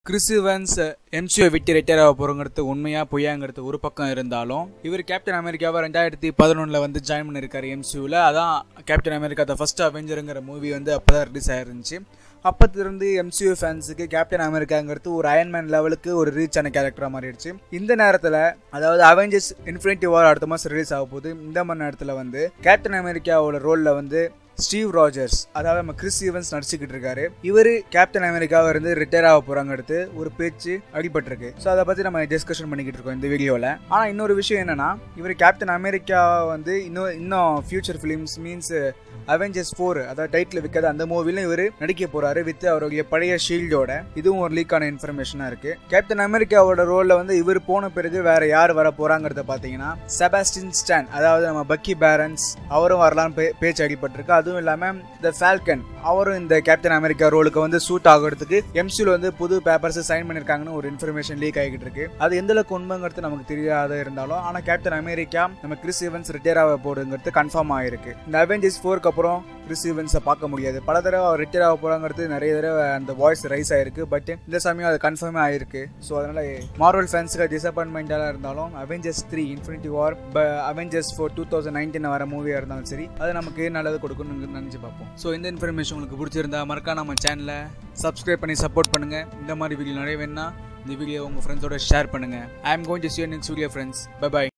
Chris Evans MCU விட்டு retire ஆக போகிறோங்கிறது உண்மையாக பொய்யாங்கிறது ஒரு பக்கம் இருந்தாலும் இவர் கேப்டன் அமெரிக்காவை ரெண்டாயிரத்தி பதினொன்றில் வந்து ஜாயின் பண்ணியிருக்காரு எம்சியூவில் அதான் கேப்டன் அமெரிக்கா த ஃபர்ஸ்ட் அவெஞ்சருங்கிற மூவி வந்து அப்போ தான் ரிலீஸ் ஆயிருந்துச்சு அப்பத்திலிருந்து எம்சியூ ஃபேன்ஸுக்கு கேப்டன் அமெரிக்காங்கிறது ஒரு அயன்மேன் லெவலுக்கு ஒரு ரீச் ஆன கேரக்டராக மாறிடுச்சு இந்த நேரத்தில் அதாவது அவெஞ்சர்ஸ் இன்ஃபினிட்டி வார் அடுத்த மாதம் ரிலீஸ் ஆக போகுது இந்த மாதிரி நேரத்தில் வந்து கேப்டன் அமெரிக்காவோட ரோலில் வந்து ஸ்டீவ் ராஜர்ஸ் அதாவது நம்ம கிறிஸ் ஈவன்ஸ் நடிச்சுக்கிட்டு இருக்காரு இவர் கேப்டன் அமெரிக்காவை இருந்து ரிட்டையர் ஆக போறாங்க அடுத்து ஒரு பேச்சு அடிபட்டிருக்கு ஸோ அதை பத்தி நம்ம டிஸ்கஷன் பண்ணிக்கிட்டு இருக்கோம் இந்த வீடியோவில் ஆனால் இன்னொரு விஷயம் என்னன்னா இவர் கேப்டன் அமெரிக்கா வந்து இன்னும் இன்னும் future films means Avengers four அதாவது டைட்டில் விற்காத அந்த மூவிலும் இவர் நடிக்க போறாரு வித் அவருடைய பழைய ஷீல்டோட இதுவும் ஒரு லீக்கான இன்ஃபர்மேஷனா இருக்கு கேப்டன் அமெரிக்காவோட ரோல்ல வந்து இவர் போன பிறகு வேற யார் வர போறாங்கிறத பாத்தீங்கன்னா செபாஸ்டின் ஸ்டான் அதாவது நம்ம பக்கி பேரன்ஸ் அவரும் வரலான்னு பே- பேச்சு அடிபட்டிருக்கு அதுவும் இல்லாம த ஃபால்கன் அவரும் இந்த கேப்டன் அமெரிக்கா ரோலுக்கு வந்து சூட் ஆகிறதுக்கு எம்சியில் வந்து புது பேப்பர்ஸ் சைன் பண்ணிருக்காங்கன்னு ஒரு இன்ஃபர்மேஷன் லீக் ஆகிட்டு இருக்கு அது எந்த அளவுக்கு உண்மைங்கிறது நமக்கு தெரியாத இருந்தாலும் ஆனா கேப்டன் அமெரிக்கா நம்ம கிறிஸ் ஈவன்ஸ் ரிட்டையர் ஆக போறதுங்கிறது கன்ஃபார்ம் ஆயிருக்கு இந்த அவெஞ்சர்ஸ் ஃபோருக்கு அப்புறம் கிறிஸ் ஈவன்ஸை பார்க்க முடியாது பல தடவை அவர் ரிட்டையர் ஆக போறாங்கிறது நிறைய தடவை அந்த வாய்ஸ் ரைஸ் ஆயிருக்கு பட் இந்த சமயம் அது கன்ஃபார்மே ஆயிருக்கு ஸோ அதனால மார்வல் ஃபேன்ஸுக்கு டிசப்பாயின்மெண்டாக இருந்தாலும் Avengers three Infinity War Avengers four two thousand nineteen வர மூவியாக இருந்தாலும் சரி அது நமக்கு நல்லது கொடுக்கணும்னு நினச்சி பார்ப்போம் ஸோ இந்த இன்ஃபர்மேஷன் உங்களுக்கு பிடிச்சிருந்தா மறக்காம நம்ம சேனலை சப்ஸ்கிரைப் பண்ணி சப்போர்ட் பண்ணுங்க இந்த மாதிரி வீடியோ நிறைய வேணும்னா இந்த வீடியோ உங்கள் ஃப்ரெண்ட்ஸோட ஷேர் பண்ணுங்க I am going to see next video friends bye by